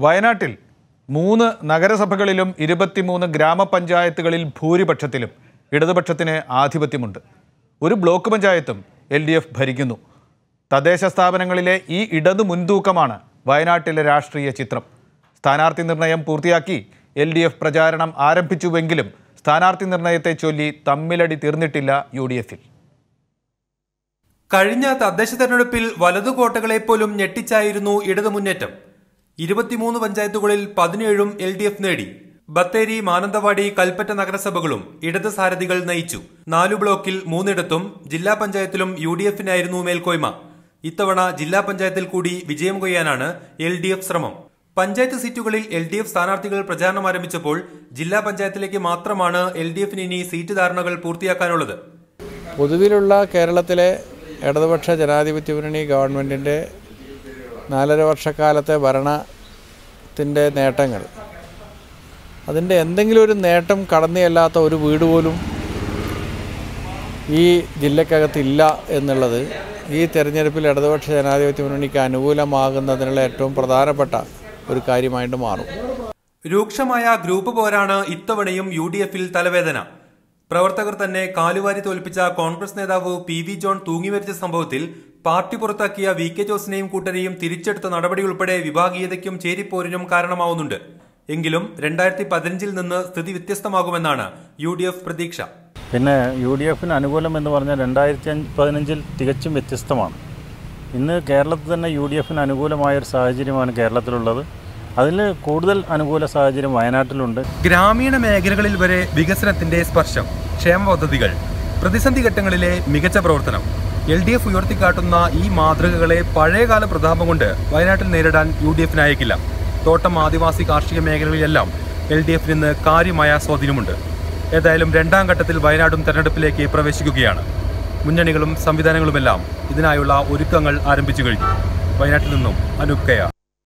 വയനാട്ടിൽ മൂന്ന് നഗരസഭകളിലും ഇരുപത്തിമൂന്ന് ഗ്രാമപഞ്ചായത്തുകളിൽ ഭൂരിപക്ഷത്തിലും ഇടതുപക്ഷത്തിന് ആധിപത്യമുണ്ട് ഒരു ബ്ലോക്ക് പഞ്ചായത്തും എൽ ഡി എഫ് ഭരിക്കുന്നു തദ്ദേശ സ്ഥാപനങ്ങളിലെ ഈ ഇടതു മുൻതൂക്കമാണ് വയനാട്ടിലെ രാഷ്ട്രീയ ചിത്രം സ്ഥാനാർത്ഥി നിർണയം പൂർത്തിയാക്കി എൽ ഡി എഫ് പ്രചാരണം ആരംഭിച്ചുവെങ്കിലും സ്ഥാനാർത്ഥി നിർണയത്തെ ചൊല്ലി തമ്മിലടി തീർന്നിട്ടില്ല യു ഡി എഫിൽ കഴിഞ്ഞ തദ്ദേശ തെരഞ്ഞെടുപ്പിൽ വലതുകോട്ടകളെ പോലും ഞെട്ടിച്ചായിരുന്നു ഇടതു മുന്നേറ്റം ഇരുപത്തിമൂന്ന് പഞ്ചായത്തുകളിൽ പതിനേഴും എൽ ഡി എഫ് നേടി ബത്തേരി മാനന്തവാടി കൽപ്പറ്റ നഗരസഭകളും ഇടത് സാരഥികൾ നയിച്ചു നാലു ബ്ലോക്കിൽ മൂന്നിടത്തും ജില്ലാ പഞ്ചായത്തിലും യു ഡി എഫിനായിരുന്നു മേൽക്കോയ്മ ഇത്തവണ ജില്ലാ പഞ്ചായത്തിൽ കൂടി വിജയം കൊയ്യാനാണ് എൽ ഡി എഫ് ശ്രമം പഞ്ചായത്ത് സീറ്റുകളിൽ എൽ ഡി എഫ് സ്ഥാനാർത്ഥികൾ പ്രചാരണം ആരംഭിച്ചപ്പോൾ ജില്ലാ പഞ്ചായത്തിലേക്ക് മാത്രമാണ് എൽ ഡി എഫിന് ഇനി സീറ്റ് ധാരണകൾ പൂർത്തിയാക്കാനുള്ളത് പൊതുവിലുള്ള കേരളത്തിലെ ഇടതുപക്ഷ ജനാധിപത്യ മുന്നണി ഗവൺമെൻറ്റിൻ്റെ നാലര വർഷക്കാലത്തെ ഭരണത്തിൻ്റെ നേട്ടങ്ങൾ അതിൻ്റെ എന്തെങ്കിലും ഒരു നേട്ടം കടന്നുചെല്ലാത്ത ഒരു വീട് പോലും ഈ ജില്ലക്കകത്തില്ല എന്നുള്ളത് ഈ തെരഞ്ഞെടുപ്പിൽ ഇടതുപക്ഷ ജനാധിപത്യ മുന്നണിക്ക് അനുകൂലമാകുന്നതിനുള്ള ഏറ്റവും പ്രധാനപ്പെട്ട ഒരു കാര്യമായിട്ട് മാറും രൂക്ഷമായ ഗ്രൂപ്പ് പോരാണ് ഇത്തവണയും യു ഡി എഫിൽ തലവേദന പ്രവർത്തകർ തന്നെ കാലുവാരി തോൽപ്പിച്ച കോൺഗ്രസ് നേതാവ് പി വി ജോൺ തൂങ്ങിമരിച്ച സംഭവത്തിൽ പാർട്ടി പുറത്താക്കിയ വി കെ ജോസിനെയും കൂട്ടരെയും തിരിച്ചെടുത്ത നടപടി ഉൾപ്പെടെ വിഭാഗീയതയ്ക്കും ചേരിപ്പോരിനും കാരണമാവുന്നുണ്ട് എങ്കിലും രണ്ടായിരത്തി പതിനഞ്ചിൽ നിന്ന് സ്ഥിതി വ്യത്യസ്തമാകുമെന്നാണ് യു ഡി എഫ് പ്രതീക്ഷ പിന്നെ യു ഡി എഫിന് അനുകൂലം എന്ന് പറഞ്ഞാൽ രണ്ടായിരത്തി അഞ്ച് പതിനഞ്ചിൽ തികച്ചും വ്യത്യസ്തമാണ് ഇന്ന് കേരളത്തിൽ തന്നെ യു ഡി എഫിന് അനുകൂലമായ ഒരു സാഹചര്യമാണ് കേരളത്തിലുള്ളത് അതിൽ കൂടുതൽ അനുകൂല സാഹചര്യം വയനാട്ടിലുണ്ട് ഗ്രാമീണ മേഖലകളിൽ വരെ വികസനത്തിന്റെ സ്പർശം ക്ഷേമ പദ്ധതികൾ പ്രതിസന്ധി ഘട്ടങ്ങളിലെ മികച്ച പ്രവർത്തനം എൽ ഡി എഫ് ഉയർത്തിക്കാട്ടുന്ന ഈ മാതൃകകളെ പഴയകാല പ്രതാപം കൊണ്ട് വയനാട്ടിൽ നേരിടാൻ യു ഡി എഫിനായേക്കില്ല തോട്ടം ആദിവാസി കാർഷിക മേഖലകളിലെല്ലാം എൽ ഡി എഫിന് ഇന്ന് കാര്യമായ സ്വാധീനമുണ്ട് ഏതായാലും രണ്ടാം ഘട്ടത്തിൽ വയനാടും തെരഞ്ഞെടുപ്പിലേക്ക് പ്രവേശിക്കുകയാണ് മുന്നണികളും സംവിധാനങ്ങളുമെല്ലാം ഇതിനായുള്ള ഒരുക്കങ്ങൾ ആരംഭിച്ചു കഴിഞ്ഞു വയനാട്ടിൽ നിന്നും അനൂപ് കയാർ